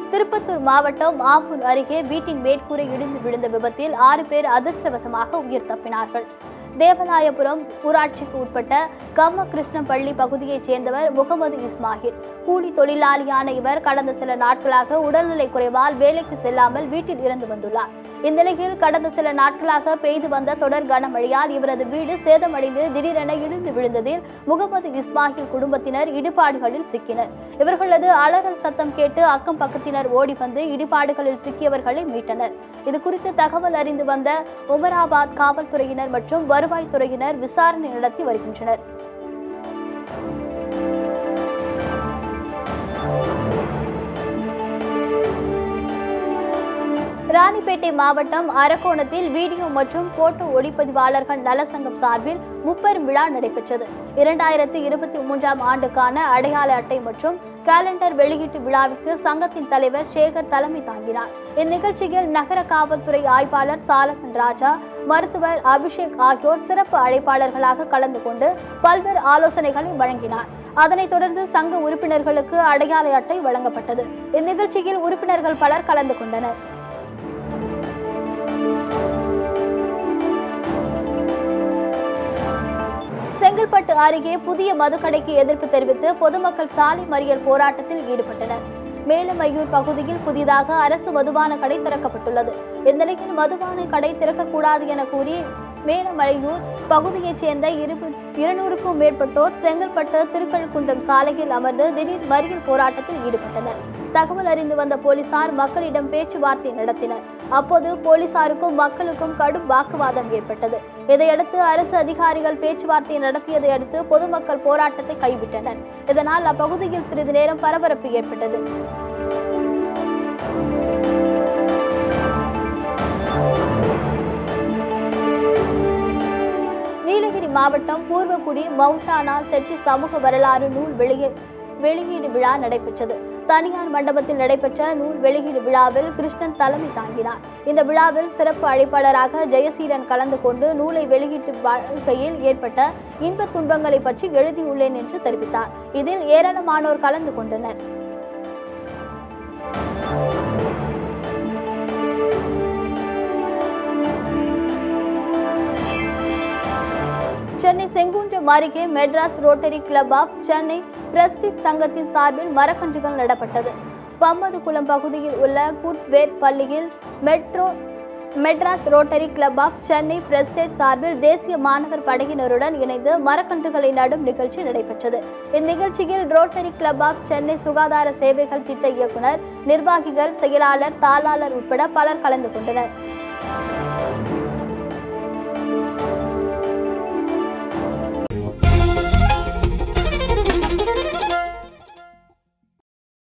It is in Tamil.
திருப்பத்தூர் மாவட்டம் ஆம்பூர் அருகே வீட்டின் மேற்கூரை இடிந்து விழுந்த விபத்தில் ஆறு பேர் அதிர்ஷ்டவசமாக உயிர் தப்பினார்கள் தேவநாயபுரம் ஊராட்சிக்கு உட்பட்ட கம்ம கிருஷ்ணப்பள்ளி பகுதியைச் சேர்ந்தவர் முகமது இஸ்மாயில் கூலி தொழிலாளியான இவர் கடந்த சில நாட்களாக உடல்நிலை குறைவால் வேலைக்கு செல்லாமல் வீட்டில் இருந்து வந்துள்ளார் இந்நிலையில் கடந்த சில நாட்களாக பெய்து வந்த தொடர் கனமழையால் இவரது வீடு சேதமடைந்து திடீரென இடிந்து விழுந்ததில் முகமது இஸ்மாயில் குடும்பத்தினர் இடிபாடுகளில் சிக்கினர் இவர்களது அலறல் சத்தம் கேட்டு அக்கம் பக்கத்தினர் ஓடி வந்து இடிபாடுகளில் சிக்கியவர்களை மீட்டனர் இது குறித்து தகவல் அறிந்து வந்த உமராபாத் காவல்துறையினர் மற்றும் வருவாய்த்துறையினர் விசாரணை நடத்தி வருகின்றனர் ராணிப்பேட்டை மாவட்டம் அரக்கோணத்தில் வீடியோ மற்றும் போட்டோ ஒளிப்பதிவாளர்கள் நலசங்கம் சார்பில் முப்பெரும் விழா நடைபெற்றது இரண்டாயிரத்தி இருபத்தி மூன்றாம் ஆண்டுக்கான அடையாள அட்டை மற்றும் கேலண்டர் வெளியீட்டு விழாவிற்கு சங்கத்தின் தலைவர் சேகர் தலைமை தாங்கினார் இந்நிகழ்ச்சியில் நகர காவல்துறை ஆய்வாளர் சாலகன் ராஜா மருத்துவர் அபிஷேக் ஆகியோர் சிறப்பு அழைப்பாளர்களாக கலந்து கொண்டு பல்வேறு ஆலோசனைகளை வழங்கினார் அதனைத் தொடர்ந்து சங்க உறுப்பினர்களுக்கு அடையாள அட்டை வழங்கப்பட்டது இந்நிகழ்ச்சியில் உறுப்பினர்கள் பலர் கலந்து கொண்டனர் செங்கல்பட்டு அருகே புதிய மதுக்கடைக்கு எதிர்ப்பு தெரிவித்து பொதுமக்கள் சாலை மறியல் போராட்டத்தில் ஈடுபட்டனர் மேலமையூர் பகுதியில் புதிதாக அரசு மதுபான கடை திறக்கப்பட்டுள்ளது இந்நிலையில் மதுபான கடை திறக்கக்கூடாது என கூறி மேலமலையூர் பகுதியைச் சேர்ந்த இருப- இருநூறுக்கும் மேற்பட்டோர் செங்கல்பட்டு திருக்கழுக்குன்றம் சாலையில் அமர்ந்து திடீர் மறியல் போராட்டத்தில் ஈடுபட்டனர் தகவல் அறிந்து வந்த போலீசார் மக்களிடம் பேச்சுவார்த்தை நடத்தினர் அப்போது போலீசாருக்கும் மக்களுக்கும் கடும் வாக்குவாதம் ஏற்பட்டது இதையடுத்து அரசு அதிகாரிகள் பேச்சுவார்த்தை நடத்தியதை அடுத்து பொதுமக்கள் போராட்டத்தை கைவிட்டனர் இதனால் அப்பகுதியில் சிறிது நேரம் பரபரப்பு ஏற்பட்டது நீலகிரி மாவட்டம் பூர்வகுடி மவுண்டானா செட்டி சமூக வரலாறு நூல் வெளியீ வெளியீடு விழா நடைபெற்றது தனியார் மண்டபத்தில் நடைபெற்ற நூல் வெளியீடு விழாவில் கிருஷ்ணன் தலைமை தாங்கினார் இந்த விழாவில் சிறப்பு அழைப்பாளராக ஜெயசீலன் கலந்து கொண்டு நூலை வெளியிட்டு வாழ்க்கையில் ஏற்பட்ட இன்பத் துன்பங்களை பற்றி எழுதியுள்ளேன் என்று தெரிவித்தார் இதில் ஏராளமானோர் கலந்து கொண்டனர் சென்னை செங்குன்றம் அருகே Madras Rotary Club of Chennai Prestige சங்கத்தின் சார்பில் மரக்கன்றுகள் நடப்பட்டது பம்மதுகுளம் பகுதியில் உள்ள குட்வேர் பள்ளியில் Metro Madras Rotary Club of Chennai Prestige சார்பில் தேசிய மாணவர் படையினருடன் இணைந்து மரக்கன்றுகளை நடும் நிகழ்ச்சி நடைபெற்றது இந்நிகழ்ச்சியில் ரோட்டரி கிளப் ஆஃப் சென்னை சுகாதார சேவைகள் திட்ட இயக்குனர் நிர்வாகிகள் செயலாளர் தாளாளர் உட்பட பலர் கலந்து கொண்டனர்